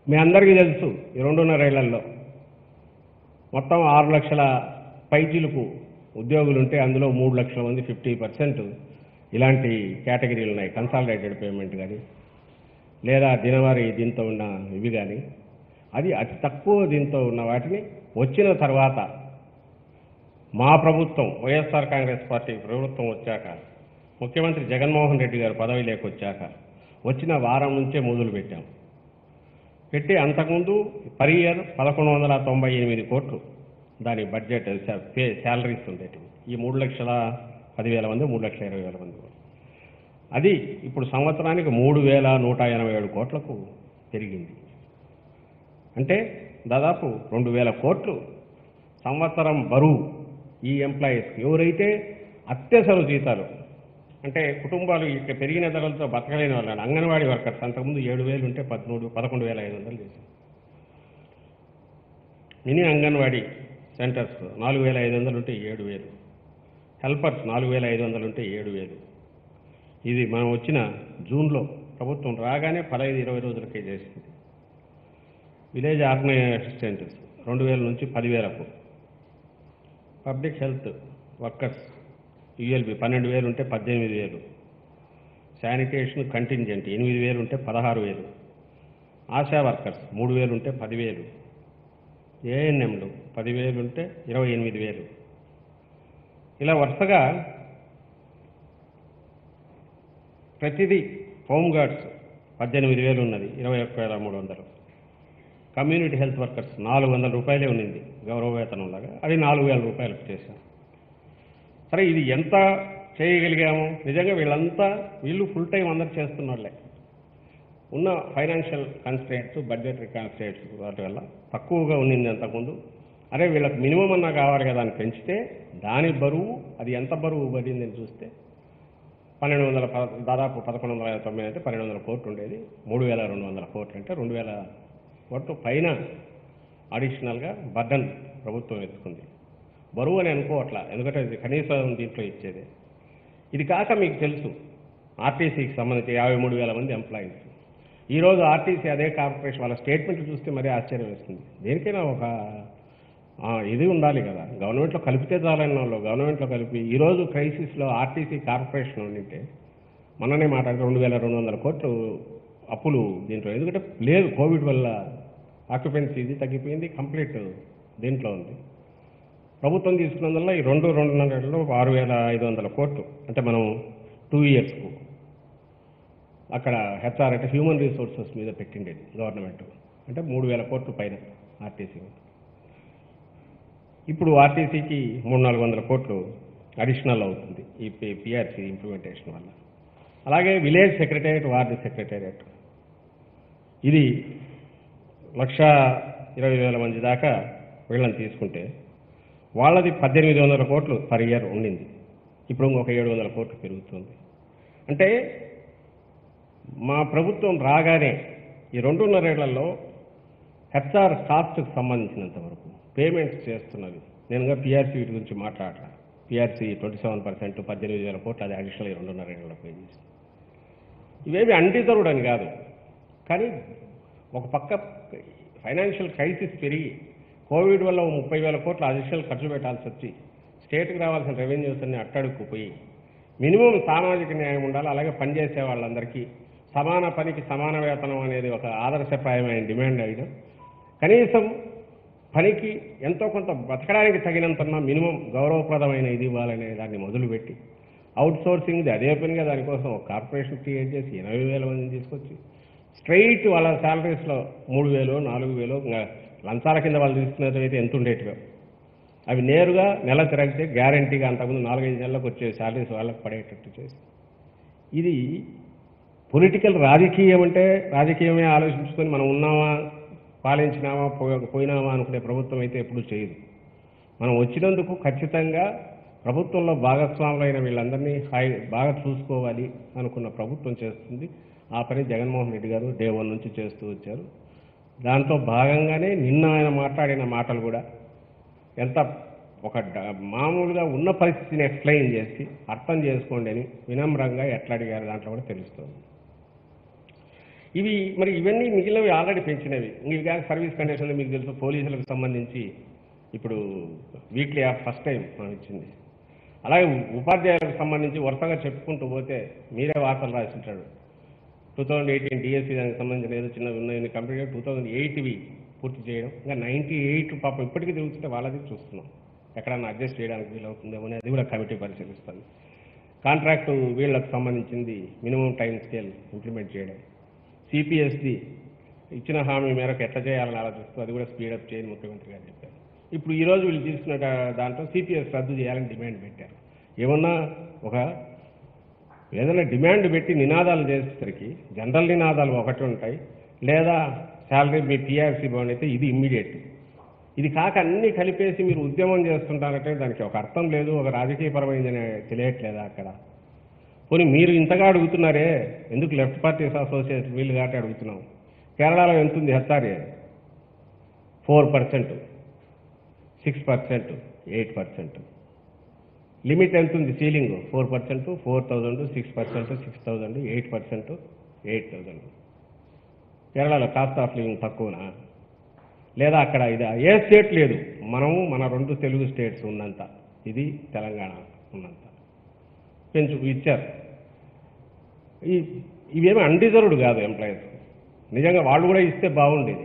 మీ అందరికీ తెలుసు ఈ రెండున్నరేళ్లలో మొత్తం ఆరు లక్షల పైచీలకు ఉద్యోగులు ఉంటే అందులో మూడు లక్షల మంది ఫిఫ్టీ పర్సెంట్ ఇలాంటి కేటగిరీలు ఉన్నాయి కన్సాలిడేటెడ్ పేమెంట్ కానీ లేదా దినవారీ దీంతో ఉన్న ఇవి కానీ అది అతి తక్కువ దీంతో ఉన్న వాటిని వచ్చిన తర్వాత మా ప్రభుత్వం వైఎస్ఆర్ కాంగ్రెస్ పార్టీ ప్రభుత్వం వచ్చాక ముఖ్యమంత్రి జగన్మోహన్ రెడ్డి గారు పదవి లేకొచ్చాక వచ్చిన వారం నుంచే మొదలు పెట్టాం పెట్టి అంతకుముందు పర్ ఇయర్ పదకొండు వందల తొంభై ఎనిమిది కోట్లు దాని బడ్జెట్ శా- పే శాలరీస్ ఉండేటివి ఈ మూడు లక్షల పదివేల మంది మూడు లక్షల ఇరవై వేల మంది అది ఇప్పుడు సంవత్సరానికి మూడు వేల నూట ఎనభై ఏడు కోట్లకు పెరిగింది అంటే దాదాపు రెండు వేల కోట్లు సంవత్సరం బరువు ఈ ఎంప్లాయీస్ ఎవరైతే అత్యవసర జీతాలు అంటే కుటుంబాలు ఇక పెరిగిన ధరలతో బతకలేని వాళ్ళు అంగన్వాడీ వర్కర్స్ అంతకుముందు ఏడు వేలు ఉంటే పదమూడు పదకొండు వేల ఐదు వందలు చేశారు మినీ అంగన్వాడీ సెంటర్స్ నాలుగు వేల ఐదు వందలు ఉంటే ఏడు వేలు హెల్పర్స్ నాలుగు వేల ఐదు వందలు ఉంటే ఏడు వేలు ఇది మనం వచ్చిన జూన్లో ప్రభుత్వం రాగానే పదహైదు ఇరవై రోజులకే చేసింది విలేజ్ ఆర్గనైజ్ అసిస్టెంట్స్ రెండు వేల నుంచి పదివేలకు పబ్లిక్ హెల్త్ వర్కర్స్ యుఎల్బి పన్నెండు వేలు ఉంటే పద్దెనిమిది వేలు శానిటేషన్ కంటింజెంట్ ఎనిమిది వేలు ఉంటే పదహారు వేలు ఆశా వర్కర్స్ మూడు వేలు ఉంటే పదివేలు ఏఎన్ఎంలు పదివేలు ఉంటే ఇరవై ఎనిమిది వేలు ఇలా వరుసగా ప్రతిదీ హోమ్ గార్డ్స్ పద్దెనిమిది వేలు ఉన్నది ఇరవై ఒక్క వేల మూడు వందలు కమ్యూనిటీ హెల్త్ వర్కర్స్ నాలుగు వందల రూపాయలే ఉన్నింది గౌరవ వేతనం లాగా అది నాలుగు వేల రూపాయలకు చేశారు సరే ఇది ఎంత చేయగలిగాము నిజంగా వీళ్ళంతా వీళ్ళు ఫుల్ టైం అందరు చేస్తున్న వాళ్ళే ఉన్న ఫైనాన్షియల్ కన్స్ట్రేట్స్ బడ్జెటరీ కన్స్ట్రేట్స్ వాటి వల్ల తక్కువగా ఉన్నింది అంతకుముందు అరే వీళ్ళకి మినిమం అన్నా కావాలి కదా అని పెంచితే దాని బరువు అది ఎంత బరువు పడింది అని చూస్తే పన్నెండు వందల పద- దాదాపు పదకొండు వందల తొంభై అంటే పన్నెండు వందల కోట్లు ఉండేది మూడు వేల రెండు వందల కోట్లు అంటే రెండు వేల కోట్లు పైన అడిషనల్గా బర్డన్ ప్రభుత్వం ఎత్తుకుంది బరువు అని అనుకోవట్లా ఎందుకంటే ఇది కనీసం దీంట్లో ఇచ్చేదే ఇది కాక మీకు తెలుసు ఆర్టీసీకి సంబంధించి యాభై మూడు వేల మంది ఎంప్లాయీస్ ఈరోజు ఆర్టీసీ అదే కార్పొరేషన్ వాళ్ళ స్టేట్మెంట్ చూస్తే మరీ ఆశ్చర్యం వేస్తుంది దేనికైనా ఒక ఆ, ఇది ఉండాలి కదా గవర్నమెంట్లో కలిపితే చాలన్న వాళ్ళు గవర్నమెంట్లో కలిపి ఈరోజు క్రైసిస్లో ఆర్టీసీ కార్పొరేషన్ ఉండింటే మననే మాట్లాడి రెండు వేల రెండు వందల కోట్లు అప్పులు దీంట్లో ఎందుకంటే లేదు కోవిడ్ వల్ల ఆక్యుపెన్సీ ఇది తగ్గిపోయింది కంప్లీట్ దీంట్లో ఉంది ప్రభుత్వం తీసుకున్నందువల్ల ఈ రెండు రెండున్నరలో ఆరు వేల ఐదు వందల కోట్లు అంటే మనం టూ ఇయర్స్కు అక్కడ హెచ్ఆర్ అంటే హ్యూమన్ రిసోర్సెస్ మీద పెట్టిండేది గవర్నమెంట్ అంటే మూడు వేల కోట్లు పైన ఆర్టీసీ ఇప్పుడు ఆర్టీసీకి మూడు నాలుగు వందల కోట్లు అడిషనల్ అవుతుంది ఈ పిఆర్సీ ఇంప్లిమెంటేషన్ వల్ల అలాగే విలేజ్ సెక్రటేరియట్ వార్డు సెక్రటేరియట్ ఇది లక్ష ఇరవై వేల మంది దాకా వీళ్ళని తీసుకుంటే వాళ్ళది పద్దెనిమిది వందల కోట్లు పర్ ఇయర్ ఉండింది ఇప్పుడు ఇంకొక ఏడు వందల కోట్లు పెరుగుతుంది అంటే మా ప్రభుత్వం రాగానే ఈ రెండున్నరేళ్లలో హెచ్ఆర్ కాస్ట్కి సంబంధించినంత వరకు పేమెంట్స్ చేస్తున్నది నేను పిఆర్సీ వీటి గురించి మాట్లాడరా పిఆర్సీ ట్వంటీ సెవెన్ పర్సెంట్ పద్దెనిమిది వేల కోట్లు అది అడిషనల్ రెండున్నరేళ్లలో పే చేసింది ఇవేమి అన్డిజర్వ్డ్ అని కాదు కానీ ఒక పక్క ఫైనాన్షియల్ క్రైసిస్ పెరిగి కోవిడ్ వల్ల ఓ ముప్పై వేల కోట్ల అడిషనల్ ఖర్చు పెట్టాల్సి వచ్చి స్టేట్కి రావాల్సిన రెవెన్యూస్ అన్ని అట్టడుక్కుపోయి మినిమం సామాజిక న్యాయం ఉండాలి అలాగే పనిచేసే వాళ్ళందరికీ సమాన పనికి సమాన వేతనం అనేది ఒక ఆదర్శప్రాయమైన డిమాండ్ అయినా కనీసం పనికి ఎంతో కొంత బతకడానికి తగినంత మినిమం గౌరవప్రదమైన ఇది ఇవ్వాలనే దాన్ని మొదలుపెట్టి అవుట్ సోర్సింగ్ అదే పనిగా దానికోసం ఒక కార్పొరేషన్ క్రియేట్ చేసి ఎనభై వేల మందిని తీసుకొచ్చి స్ట్రైట్ వాళ్ళ శాలరీస్లో మూడు వేలు నాలుగు వేలు ఇంకా లంచాల కింద వాళ్ళు తీసుకున్నట్లయితే ఎంత ఉండేటివో అవి నేరుగా నెల తిరగితే గ్యారంటీగా అంతకుముందు నాలుగైదు నెలలకు వచ్చే శాలరీస్ వాళ్ళకి పడేటట్టు చేసి ఇది పొలిటికల్ రాజకీయం అంటే రాజకీయమే ఆలోచించుకొని మనం ఉన్నామా పాలించినామా పో- పోయినామా అనుకునే ప్రభుత్వం అయితే ఎప్పుడూ చేయదు మనం వచ్చినందుకు ఖచ్చితంగా ప్రభుత్వంలో భాగస్వాములైన వీళ్ళందరినీ హాయి బాగా చూసుకోవాలి అనుకున్న ప్రభుత్వం చేస్తుంది ఆ పని జగన్మోహన్ రెడ్డి గారు డే వన్ నుంచి చేస్తూ వచ్చారు దాంట్లో భాగంగానే నిన్న ఆయన మాట్లాడిన మాటలు కూడా ఎంత ఒక డ- మామూలుగా ఉన్న పరిస్థితిని ఎక్స్ప్లెయిన్ చేసి అర్థం చేసుకోండి అని వినమ్రంగా ఎట్లా అడిగారు దాంట్లో కూడా తెలుస్తుంది ఇవి మరి ఇవన్నీ మిగిలినవి ఆల్రెడీ పెంచినవి ఇవి కాక సర్వీస్ కండిషన్లు మీకు తెలుసు పోలీసులకు సంబంధించి ఇప్పుడు వీక్లీ ఆఫ్ ఫస్ట్ టైం మనం ఇచ్చింది అలాగే ఉపాధ్యాయులకు సంబంధించి వరుసగా చెప్పుకుంటూ పోతే మీరే వార్తలు రాసింటాడు టూ థౌజండ్ ఎయిటీన్ డిఎస్సి దానికి సంబంధించిన ఏదో చిన్న ఉన్నాయి కంప్లీట్ టూ థౌజండ్ ఎయిట్వి పూర్తి చేయడం ఇంకా నైంటీ ఎయిట్ పాపం ఇప్పటికీ తిరుగుతుంటే వాళ్ళది చూస్తున్నాం ఎక్కడన్నా అడ్జస్ట్ చేయడానికి వీలవుతుందేమో అని అది కూడా కమిటీ పరిశీలిస్తుంది కాంట్రాక్టు వీళ్ళకు సంబంధించింది మినిమం టైం స్కేల్ ఇంప్లిమెంట్ చేయడం సిపిఎస్డి ఇచ్చిన హామీ మేరకు ఎట్లా చేయాలని ఆలోచిస్తూ అది కూడా స్పీడప్ చేయని ముఖ్యమంత్రి గారు చెప్పారు ఇప్పుడు ఈ రోజు వీళ్ళు తీసుకున్న దా- దాంట్లో సిపిఎస్ రద్దు చేయాలని డిమాండ్ పెట్టారు ఏమన్నా ఒక ఏదైనా డిమాండ్ పెట్టి నినాదాలు చేసేసరికి జనరల్ నినాదాలు ఒకటి ఉంటాయి లేదా శాలరీ మీ పిఆర్సీ బాండ్ అయితే ఇది ఇమ్మీడియట్ ఇది కాక అన్ని కలిపేసి మీరు ఉద్యమం చేస్తుంటారంటే దానికి ఒక అర్థం లేదు ఒక రాజకీయపరమైనది తెలియట్లేదా అక్కడ పోనీ మీరు ఇంతగా అడుగుతున్నారే ఎందుకు లెఫ్ట్ పార్టీస్ అసోసియేషన్ వీళ్ళు కాబట్టి అడుగుతున్నాం కేరళలో ఎంత ఉంది HRA four percent six percent eight percent limit ఎంత ఉంది ceiling four percent four thousand six percent six thousand eight percent eight thousand కేరళలో కాస్ట్ ఆఫ్ లివింగ్ తక్కువనా లేదా అక్కడ ఇది ఏ స్టేట్ లేదు మనము మన రెండు తెలుగు స్టేట్స్ ఉన్నంత ఇది తెలంగాణ ఉన్నంత పెంచు ఇచ్చారు ఈ ఇవేమి అన్డిజర్వ్డ్ కాదు ఎంప్లాయీస్ నిజంగా వాళ్ళు కూడా ఇస్తే బాగుండేది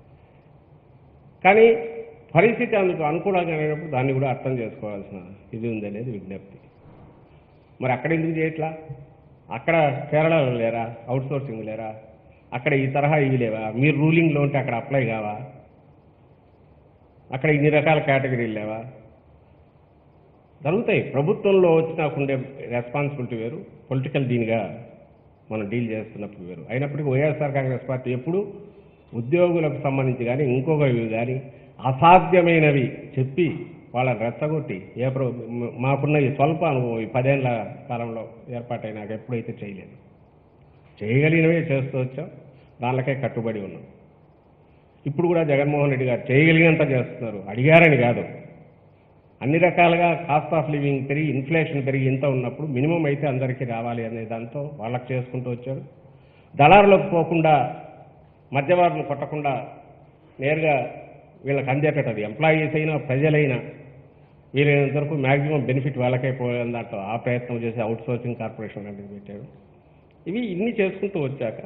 కానీ పరిస్థితి అందుకు అనుకూలంగా అయినప్పుడు దాన్ని కూడా అర్థం చేసుకోవాల్సిన ఇది ఉందనేది విజ్ఞప్తి మరి అక్కడ ఎందుకు చేయట్లా అక్కడ కేరళలో లేరా అవుట్ సోర్సింగ్ లేరా అక్కడ ఈ తరహా ఇవి లేవా మీరు రూలింగ్లో ఉంటే అక్కడ అప్లై కావా అక్కడ ఇన్ని రకాల కేటగిరీలు లేవా జరుగుతాయి ప్రభుత్వంలో వచ్చినాకు ఉండే రెస్పాన్సిబిలిటీ వేరు పొలిటికల్ దీనిగా మనం డీల్ చేస్తున్నప్పుడు వేరు అయినప్పటికీ వైఎస్ఆర్ కాంగ్రెస్ పార్టీ ఎప్పుడు ఉద్యోగులకు సంబంధించి కానీ ఇంకొకవి కానీ అసాధ్యమైనవి చెప్పి వాళ్ళని రెచ్చగొట్టి ఏ ప్ర మాకున్న ఈ స్వల్ప అనుభవం ఈ పదేళ్ల కాలంలో ఏర్పాటైనాక ఎప్పుడైతే చేయలేదు చేయగలిగినవే చేస్తూ వచ్చాం దానికే కట్టుబడి ఉన్నాం ఇప్పుడు కూడా జగన్మోహన్ రెడ్డి గారు చేయగలిగినంత చేస్తున్నారు అడిగారని కాదు అన్ని రకాలుగా కాస్ట్ ఆఫ్ లివింగ్ పెరిగి ఇన్ఫ్లేషన్ పెరిగి ఇంత ఉన్నప్పుడు మినిమం అయితే అందరికీ రావాలి అనే దాంతో వాళ్ళకి చేసుకుంటూ వచ్చారు దళారులకు పోకుండా మధ్యవర్తులు కొట్టకుండా నేరుగా వీళ్ళకి అందేటది ఎంప్లాయీస్ అయినా ప్రజలైనా వీలైనంత వరకు మ్యాక్సిమం బెనిఫిట్ వాళ్ళకే పోయేది దాంట్లో ఆ ప్రయత్నం చేసి అవుట్ సోర్సింగ్ కార్పొరేషన్ అనేది పెట్టాడు ఇవి ఇన్ని చేసుకుంటూ వచ్చాక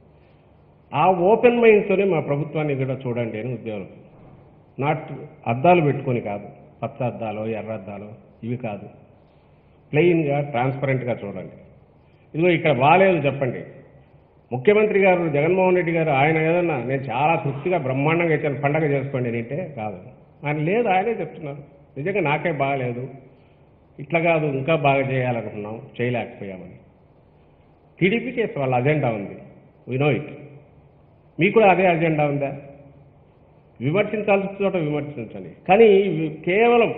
ఆ ఓపెన్ మైండ్తోనే మా ప్రభుత్వాన్ని కూడా చూడండి అని ఉద్యోగులు నాట్ అద్దాలు పెట్టుకొని కాదు పచ్చ అద్దాలు ఎర్ర అద్దాలు ఇవి కాదు ప్లెయిన్గా ట్రాన్స్పరెంట్గా చూడండి ఇదిగో ఇక్కడ బాగాలేదు చెప్పండి ముఖ్యమంత్రి గారు జగన్మోహన్ రెడ్డి గారు ఆయన ఏదన్నా నేను చాలా తృప్తిగా బ్రహ్మాండంగా ఇచ్చాను పండగ చేసుకోండి అని అంటే కాదు ఆయన లేదు ఆయనే చెప్తున్నారు నిజంగా నాకే బాగాలేదు ఇట్లా కాదు ఇంకా బాగా చేయాలనుకున్నాం చేయలేకపోయామని టీడీపీకి వాళ్ళ అజెండా ఉంది వి నో ఇట్ మీకు కూడా అదే అజెండా ఉందా విమర్శించాల్సిన చోట విమర్శించండి కానీ ఇవి కేవలం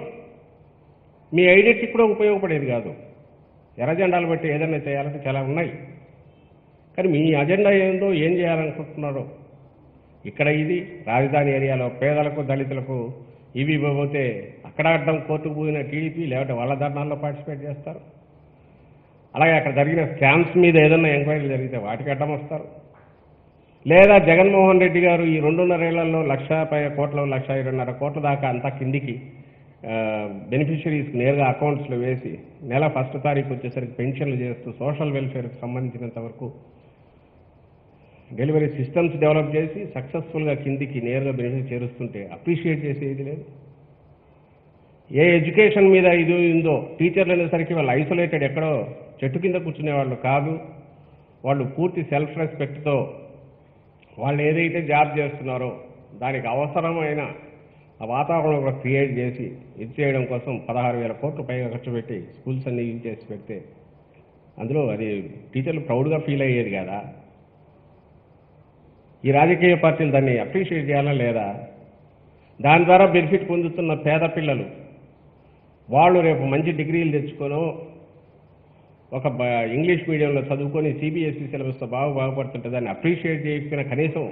మీ ఐడెంటిటీ కూడా ఉపయోగపడేది కాదు ఎర్ర జెండాలు బట్టి ఏదైనా చేయాలంటే చాలా ఉన్నాయి కానీ మీ అజెండా ఏందో ఏం చేయాలనుకుంటున్నారో ఇక్కడ ఇది రాజధాని ఏరియాలో పేదలకు దళితులకు ఇవి ఇవ్వబోతే అక్కడ అడ్డం కోర్టుకు పోయిన టీడీపీ లేకపోతే వాళ్ళ ధర్నాల్లో పార్టిసిపేట్ చేస్తారు అలాగే అక్కడ జరిగిన స్కామ్స్ మీద ఏదైనా ఎంక్వైరీ జరిగితే వాటికి అడ్డం వస్తారు లేదా జగన్మోహన్ రెడ్డి గారు ఈ రెండున్నరేళ్లలో లక్ష పై కోట్ల లక్ష ఇరవైన్నర కోట్ల దాకా అంతా కిందికి బెనిఫిషరీస్కి నేరుగా అకౌంట్స్లో వేసి నెల ఫస్ట్ తారీఖు వచ్చేసరికి పెన్షన్లు చేస్తూ సోషల్ వెల్ఫేర్కి సంబంధించినంత వరకు డెలివరీ సిస్టమ్స్ డెవలప్ చేసి సక్సెస్ఫుల్గా కిందికి నేరుగా బెనిఫిట్ చేరుస్తుంటే అప్రిషియేట్ చేసేది లేదు ఏ ఎడ్యుకేషన్ మీద ఇది ఉందో టీచర్లు అనేసరికి వాళ్ళు ఐసోలేటెడ్ ఎక్కడో చెట్టు కింద కూర్చునే వాళ్ళు కాదు వాళ్ళు పూర్తి సెల్ఫ్ రెస్పెక్ట్తో వాళ్ళు ఏదైతే జాబ్ చేస్తున్నారో దానికి అవసరమైన ఆ వాతావరణం కూడా క్రియేట్ చేసి ఇది చేయడం కోసం పదహారు వేల కోట్లు పైగా ఖర్చు పెట్టి స్కూల్స్ అన్ని ఇది చేసి పెడితే అందులో అది టీచర్లు ప్రౌడ్గా ఫీల్ అయ్యేది కదా ఈ రాజకీయ పార్టీలు దాన్ని అప్రిషియేట్ చేయాలా లేదా దాని ద్వారా బెనిఫిట్ పొందుతున్న పేద పిల్లలు వాళ్ళు రేపు మంచి డిగ్రీలు తెచ్చుకోనో ఒక బ- ఇంగ్లీష్ మీడియంలో చదువుకొని సిబిఎస్ఈ సిలబస్తో బాగా బాగుపడుతుంటే దాన్ని అప్రిషియేట్ చేయకపోయినా కనీసం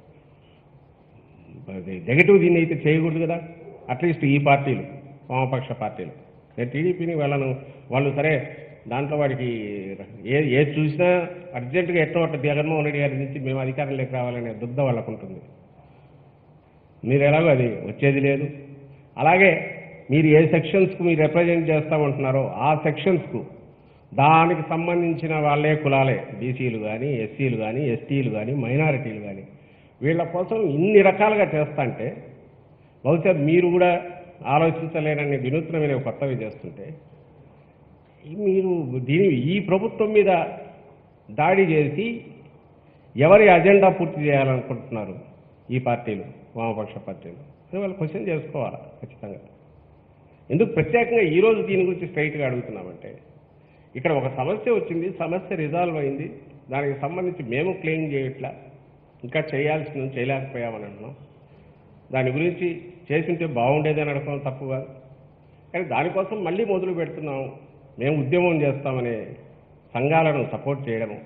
అది నెగటివ్ దీన్ని అయితే చేయకూడదు కదా అట్లీస్ట్ ఈ పార్టీలు వామపక్ష పార్టీలు నేను టీడీపీని వాళ్ళను వాళ్ళు సరే దాంట్లో వాడికి ఏ ఏది చూసినా అర్జెంటుగా ఎట్టో ఒకటి జగన్మోహన్ రెడ్డి గారి నుంచి మేము అధికారంలోకి రావాలనే దుగ్ధ వాళ్ళకు ఉంటుంది మీరు ఎలాగో అది వచ్చేది లేదు అలాగే మీరు ఏ సెక్షన్స్కు మీరు రిప్రజెంట్ చేస్తామంటున్నారో ఆ సెక్షన్స్కు దానికి సంబంధించిన వాళ్ళే కులాలే బీసీలు కానీ ఎస్సీలు కానీ ఎస్టీలు కానీ మైనారిటీలు కానీ వీళ్ళ కోసం ఇన్ని రకాలుగా చేస్తా బహుశా మీరు కూడా ఆలోచించలేనని వినూత్నమైన కొత్తవి చేస్తుంటే ఈ మీరు దీని ఈ ప్రభుత్వం మీద దాడి చేసి ఎవరి అజెండా పూర్తి చేయాలనుకుంటున్నారు ఈ పార్టీలు వామపక్ష పార్టీలు అని వాళ్ళు క్వశ్చన్ చేసుకోవాలి ఖచ్చితంగా ఎందుకు ప్రత్యేకంగా ఈరోజు దీని గురించి స్ట్రైట్గా అడుగుతున్నామంటే ఇక్కడ ఒక సమస్య వచ్చింది సమస్య రిజాల్వ్ అయింది దానికి సంబంధించి మేము క్లెయిమ్ చేయట్లా ఇంకా చేయాల్సింది చేయలేకపోయామని అంటున్నాం దాని గురించి చేసింటే బాగుండేదని అడగడం తప్పు కాదు కానీ దానికోసం మళ్ళీ మొదలు పెడుతున్నాం మేము ఉద్యమం చేస్తామనే సంఘాలను సపోర్ట్ చేయడము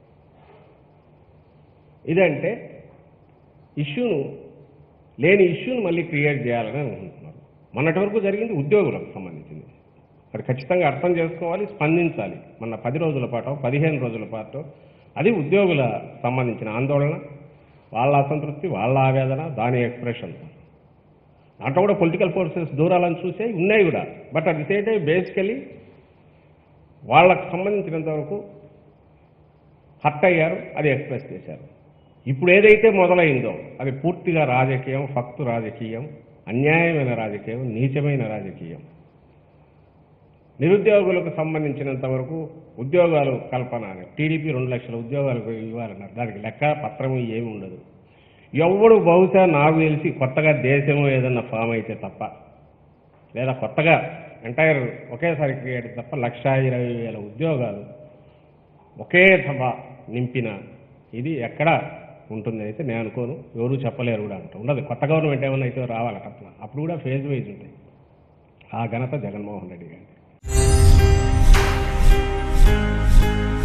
ఇదంటే ఇష్యూను లేని ఇష్యూను మళ్ళీ క్రియేట్ చేయాలని అనుకుంటున్నారు మొన్నటి వరకు జరిగింది ఉద్యోగులకు సంబంధించింది అది ఖచ్చితంగా అర్థం చేసుకోవాలి స్పందించాలి మొన్న పది రోజుల పాటు పదిహేను రోజుల పాటు అది ఉద్యోగుల సంబంధించిన ఆందోళన వాళ్ళ అసంతృప్తి వాళ్ళ ఆవేదన దాని ఎక్స్ప్రెషన్ దాంట్లో కూడా పొలిటికల్ ఫోర్సెస్ దూరాలను చూసే ఉన్నాయి కూడా but at the same time basically వాళ్ళకు సంబంధించినంత వరకు హర్ట్ అయ్యారు అది ఎక్స్ప్రెస్ చేశారు ఇప్పుడు ఏదైతే మొదలైందో అది పూర్తిగా రాజకీయం ఫక్తు రాజకీయం అన్యాయమైన రాజకీయం నీచమైన రాజకీయం నిరుద్యోగులకు సంబంధించినంత వరకు ఉద్యోగాలు కల్పన అని టీడీపీ రెండు లక్షల ఉద్యోగాలు ఇవ్వాలన్నారు దానికి లెక్క పత్రము ఏమి ఉండదు ఎవడు బహుశా నాకు తెలిసి కొత్తగా దేశము ఏదన్నా ఫామ్ అయితే తప్ప లేదా కొత్తగా ఎంటైర్ ఒకేసారి క్రియేట్ తప్ప లక్ష ఇరవై వేల ఉద్యోగాలు ఒకే సభ నింపిన ఇది ఎక్కడ ఉంటుంది అయితే నేను అనుకోను ఎవరు చెప్పలేరు కూడా అంట ఉండదు కొత్త గవర్నమెంట్ ఏమన్నా అయితే రావాలట అట్లా అప్పుడు కూడా ఫేజ్ వైజ్ ఉంటాయి ఆ ఘనత జగన్మోహన్ రెడ్డి గారి